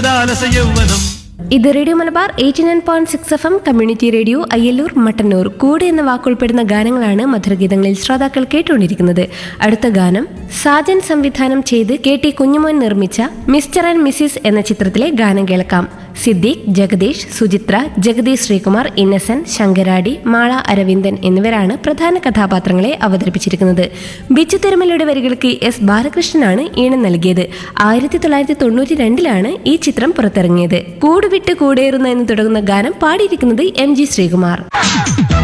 മന്മദാലസ യൗവനം ഇത് radio Malabar eighty nine point six F M community radio Ayyalloor Mattannur കൂടെ എന്ന വാക്കുൾപ്പെടുന്ന ഗാനങ്ങളാണ് മധുരഗീതങ്ങളിൽ ശ്രോതാക്കൾ കേട്ടുകൊണ്ടിരിക്കുന്നത് അടുത്ത ഗാനം സാജൻ സംവിധാനം ചെയ്ത് കെ ടി കുഞ്ഞുമോൻ നിർമ്മിച്ച മിസ്റ്റർ ആൻഡ് മിസ്സിസ് എന്ന ചിത്രത്തിലെ ഗാനം കേൾക്കാം സിദ്ദീഖ് ജഗദീഷ് സുചിത്ര ജഗദീഷ് ശ്രീകുമാർ ഇന്നസെന്റ് ശങ്കരാടി മാള അരവിന്ദൻ എന്നിവരാണ് പ്രധാന കഥാപാത്രങ്ങളെ അവതരിപ്പിച്ചിരിക്കുന്നത് ബിച്ചു തിരുമലയുടെ വരികൾക്ക് എസ് ബാലകൃഷ്ണനാണ് ഈണം നൽകിയത് ആയിരത്തി തൊള്ളായിരത്തി തൊണ്ണൂറ്റി രണ്ടിലാണ് ഈ ചിത്രം പുറത്തിറങ്ങിയത് കൂടുവിട്ട് കൂടേറുന്ന എന്ന് തുടങ്ങുന്ന ഗാനം പാടിയിരിക്കുന്നത് എം ജി ശ്രീകുമാർ